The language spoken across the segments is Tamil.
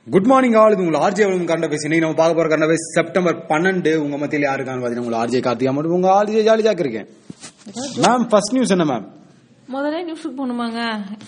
குட் மார்னிங் ஆல் இது உங்கள் ஆர்ஜே வளம் கரண்ட பேசி இன்னைக்கு நம்ம பார்க்க போற கரண்ட பேசி செப்டம்பர் பன்னெண்டு உங்க மத்தியில் யாரு இருக்கான்னு பாத்தீங்கன்னா உங்கள் ஆர்ஜே கார்த்திகா மட்டும் உங்க ஆர்ஜே ஜாலி ஜாக்கு இருக்கேன் மேம் ஃபர்ஸ்ட் நியூஸ் என்ன மேம் முதல்ல நியூஸுக்கு போகணுமாங்க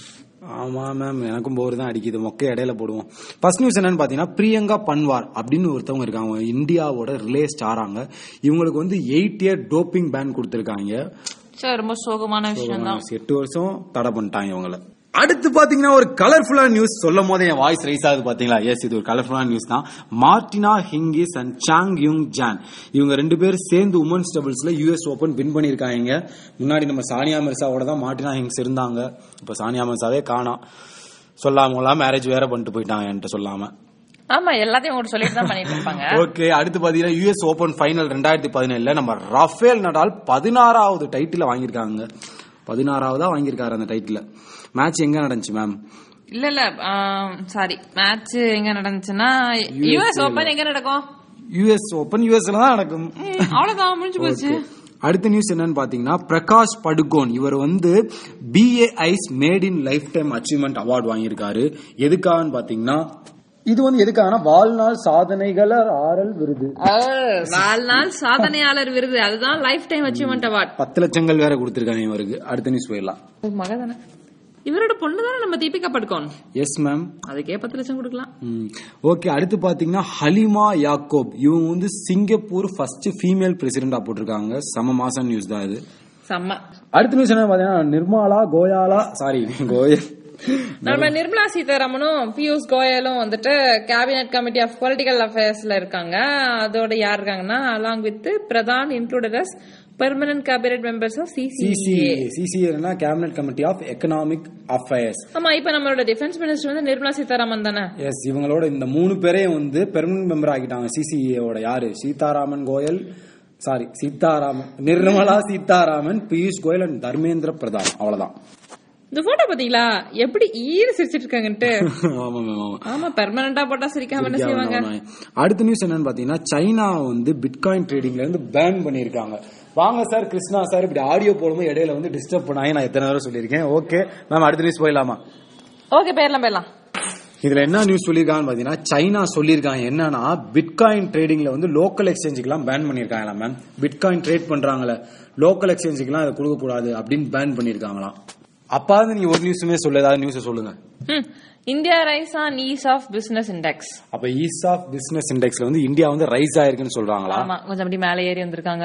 ஆமா மேம் எனக்கும் போர் தான் அடிக்குது மொக்க இடையில போடுவோம் ஃபர்ஸ்ட் நியூஸ் என்னன்னு பாத்தீங்கன்னா பிரியங்கா பன்வார் அப்படின்னு ஒருத்தவங்க இருக்காங்க அவங்க இந்தியாவோட ரிலே ஸ்டாராங்க இவங்களுக்கு வந்து எயிட் இயர் டோப்பிங் பேன் கொடுத்துருக்காங்க சார் ரொம்ப சோகமான விஷயம் தான் எட்டு வருஷம் தடை பண்ணிட்டாங்க இவங்கள அடுத்து பாத்தீங்கன்னா ஒரு கலர்ஃபுல்லான நியூஸ் சொல்லும் போதே என் வாய்ஸ் ரைஸ் ஆகுது பாத்தீங்களா எஸ் இது ஒரு கலர்ஃபுல்லான நியூஸ் தான் Martina Hingis and Chan Yung Jan இவங்க ரெண்டு பேரும் சேர்ந்து உமன்ஸ் டபுள்ஸ்ல யூஎஸ் ஓபன் வின் பண்ணிருக்காங்க முன்னாடி நம்ம சானியா மிர்சாவோட தான் மார்டினா ஹிங்ஸ் இருந்தாங்க இப்ப சானியா மிர்சாவே காணோம் சொல்லாம மேரேஜ் வேற பண்ணிட்டு போயிட்டாங்க என்கிட்ட சொல்லாம ஆமா எல்லாத்தையும் ஒரு சொல்லிட்டு தான் பண்ணிட்டு இருப்பாங்க ஓகே அடுத்து பாத்தீங்கன்னா யூஎஸ் ஓபன் ஃபைனல் ரெண்டாயிரத்தி பதினேழுல நம்ம ரஃபேல் நடால் பதினாறாவது டைட்டில் வாங்கியிருக்காங்க பதினாறாவதா வாங்கியிருக்காரு அந்த டைட்டில் மேட்ச் எங்க நடந்துச்சு மேம் இல்ல இல்ல சாரி மேட்ச் எங்க நடந்துச்சுன்னா யுஎஸ் ஓபன் எங்க நடக்கும் யூஎஸ் ஓபன் யூஎஸ்ல தான் நடக்கும் ம், அவ்வளவுதான் முடிஞ்சு போச்சு அடுத்த நியூஸ் என்னன்னு பாத்தீங்கன்னா பிரகாஷ் படுகோன் இவர் வந்து BA I's maiden lifetime achievement award வாங்கியிருக்காரு எதுக்காகன்னு பாத்தீங்கன்னா இது வந்து எதுக்காகனா வாழ்நாள் சாதனைகள் ஆரல் விருது வாழ்நாள் சாதனையாளர் விருது அதுதான் லைஃப் டைம் அச்சீவ்மெண்ட் அவார்ட் பத்து லட்சங்கள் வேற கொடுத்திருக்காங்க இவருக்கு அடுத்த நியூஸ் போயிடலாம் மக தானே இவரோட பொண்ணு தானே நம்ம தீபிகா படுக்கோன் எஸ் மேம் அதுக்கே பத்து லட்சம் கொடுக்கலாம் ஓகே அடுத்து பாத்தீங்கன்னா ஹலிமா யாக்கோப் இவங்க வந்து சிங்கப்பூர் ஃபர்ஸ்ட் ஃபீமேல் பிரசிடென்டா போட்டிருக்காங்க சம மாசம் நியூஸ் தான் இது செம்ம அடுத்த நியூஸ் என்ன பாத்தீங்கன்னா நிர்மலா கோயாலா சாரி கோயல் நம்ம நிர்மலா சீதாராமனும் பியூஷ் கோயலும் வந்துட்டு கேபினட் கமிட்டி ஆஃப் பொலிட்டிக்கல் அஃபேர்ஸ்ல இருக்காங்க அதோட யார் இருக்காங்கன்னா along with Pradhan included permanent cabinet members of CCA CCA சிசிஏனா cabinet committee of economic affairs ஆமா இப்ப நம்மளோட டிஃபென்ஸ் மினிஸ்டர் வந்து நிர்மலா சீதாராமன் தானே எஸ் இவங்களோட இந்த மூணு பேரையும் வந்து பெர்மனன்ட் மெம்பர் ஆக்கிட்டாங்க சிசிஏவோட யாரு சீதாராமன் கோயல் சாரி சீதாராமன் நிர்மலா சீதாராமன் பியூஷ் கோயல் அண்ட் தர்மேந்திர பிரதான் அவ்வளவுதான் இந்த போட்டோ பாத்தீங்களா எப்படி ஈர சிரிச்சிட்டு இருக்காங்கன்ட்டு ஆமா மேம் ஆமா ஆமா பெர்மனண்டா போட்டா சிரிக்காம என்ன செய்வாங்க அடுத்த நியூஸ் என்னன்னு பாத்தீங்கன்னா சைனா வந்து பிட்காயின் ட்ரேடிங்ல இருந்து பேன் பண்ணிருக்காங்க வாங்க சார் கிருஷ்ணா சார் இப்படி ஆடியோ போடும்போது இடையில வந்து டிஸ்டர்ப் பண்ணாங்க நான் எத்தனை தடவை சொல்லியிருக்கேன் ஓகே மேம் அடுத்த நியூஸ் போயிடலாமா ஓகே போயிடலாம் போயிடலாம் இதுல என்ன நியூஸ் சொல்லியிருக்காங்கன்னு பாத்தீங்கன்னா சைனா சொல்லியிருக்காங்க என்னன்னா பிட்காயின் ட்ரேடிங்ல வந்து லோக்கல் எக்ஸ்சேஞ்சுக்கெல்லாம் பேன் பண்ணிருக்காங்களா மேம் பிட்காயின் ட்ரேட் பண்றாங்களே லோக்கல் எக்ஸ்சேஞ்சுக்கெல்லாம் அதை கொடுக்க கூடாது அப்படின்னு பேன் பண்ணிருக்காங்களாம் அப்பாவது நீங்க ஒரு நியூஸுமே சொல்ல ஏதாவது நியூஸ் சொல்லுங்க ம். India rise on ease of business index அப்ப ஈஸ் ஆஃப் பிசினஸ் இண்டெக்ஸ்ல வந்து இந்தியா வந்து ரைஸ் ஆயிருக்குன்னு சொல்றாங்களா ஆமா கொஞ்சம் அப்படி மேலே ஏறி வந்திருக்காங்க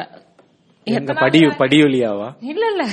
எங்க படி படியொலியாவா இல்ல இல்ல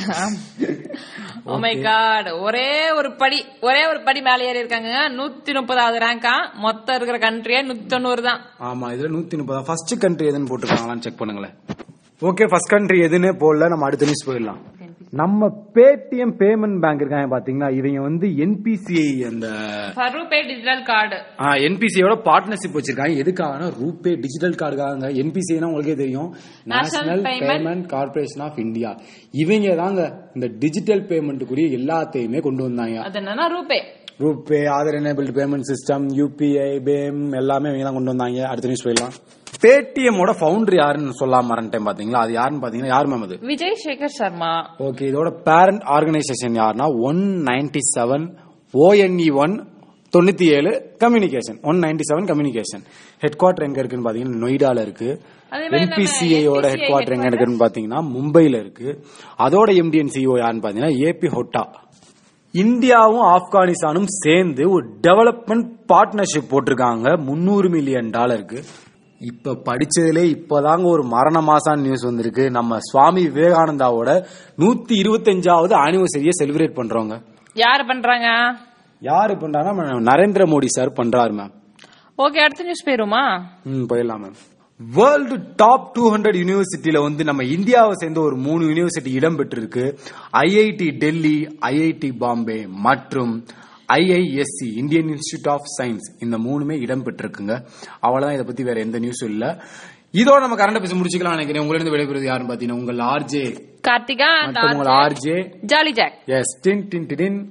ஓ மை காட் ஒரே ஒரு படி ஒரே ஒரு படி மேலே ஏறி இருக்காங்க நூத்தி முப்பதாவது ரேங்கா மொத்தம் இருக்கிற கண்ட்ரியே நூத்தி தொண்ணூறு தான் ஆமா இதுல நூத்தி முப்பதா ஃபர்ஸ்ட் கண்ட்ரி எதுன்னு போட்டுருக்காங்களான்னு செக் பண்ணுங்களேன் ஓகே ஃபர்ஸ்ட் கண்ட்ரி எதுன்னு போடல நம்ம அடுத்த நியூஸ் போயிடலாம் நம்ம பேடிஎம் பேமெண்ட் பேங்க் இருக்காங்க பாத்தீங்கன்னா இவங்க வந்து என்பிசிஐ அந்த ரூபே டிஜிட்டல் கார்டு என்பிசிஐயோட பார்ட்னர்ஷிப் வச்சிருக்காங்க எதுக்காகனா ரூபே டிஜிட்டல் கார்டுக்காக என்பிசிஐனா உங்களுக்கே தெரியும் national Payment- payment corporation of India இவங்க தாங்க இந்த டிஜிட்டல் பேமெண்ட்டுக்குரிய எல்லாத்தையுமே கொண்டு வந்தாங்க அது என்னன்னா RuPay RuPay Aadhaar enabled payment system UPI BHIM எல்லாமே இவங்க தான் கொண்டு வந்தாங்க அடுத்த நியூஸ் போயிடலாம் பேடிஎம்மோட ஃபவுண்டர் யாருன்னு சொல்லாம மறந்துட்டேன் பாத்தீங்களா அது யாருன்னு பாத்தீங்கன்னா யார் மேம் அது விஜய் சேகர் சர்மா ஓகே இதோட பேரண்ட் ஆர்கனைசேஷன் யாருன்னா one ninety seven ONE one தொண்ணூத்தி ஏழு communication one ninety seven communication head quarter எங்க இருக்குன்னு பாத்தீங்கன்னா நொய்டால இருக்கு அதே மாதிரி நம்ம என்பிசிஐயோட NPCI ஹெட் குவார்டர் எங்க இருக்குன்னு பாத்தீங்கன்னா மும்பைல இருக்கு அதோட எம்டிஎன் சிஓ யாருன்னு பாத்தீங்கன்னா ஏபி ஹொட்டா இந்தியாவும் ஆப்கானிஸ்தானும் சேர்ந்து ஒரு டெவலப்மெண்ட் பார்ட்னர்ஷிப் போட்டிருக்காங்க முன்னூறு மில்லியன் டாலருக்கு இப்ப படிச்சதுலே இப்பதாங்க ஒரு மரண மாசான் நியூஸ் வந்திருக்கு நம்ம சுவாமி விவேகானந்தாவோட நூத்தி இருபத்தஞ்சாவது ஆனிவர்சரியை செலிப்ரேட் பண்றோங்க யாரு பண்றாங்க யாரு பண்றாங்கன்னா நம்ம நரேந்திர மோடி சார் பண்றாரு மேம் ஓகே அடுத்த நியூஸ் போயிருமா ம் போயிடலாம் ma'am world top two hundred யூனிவர்சிட்டியில வந்து நம்ம இந்தியாவை சேர்ந்த ஒரு மூணு யூனிவர்சிட்டி இடம் பெற்றிருக்கு ஐஐடி டெல்லி ஐஐடி பாம்பே மற்றும் IISc Indian institute of science இந்த மூணுமே இடம் பெற்றிருக்குங்க அவ்வளவுதான் இதை பத்தி வேற எந்த நியூஸும் இல்ல இதோட நம்ம கரண்ட் பேசி முடிச்சுக்கலாம் நினைக்கிறேன் உங்களிருந்து விடைபெறுவது யாருன்னு பாத்தீங்கன்னா உங்கள் ஆர்ஜே கார்த்திகா மற்றும் உங்கள் ஆர்ஜே ஜாலி ஜாக் எஸ் டின் டின் டின்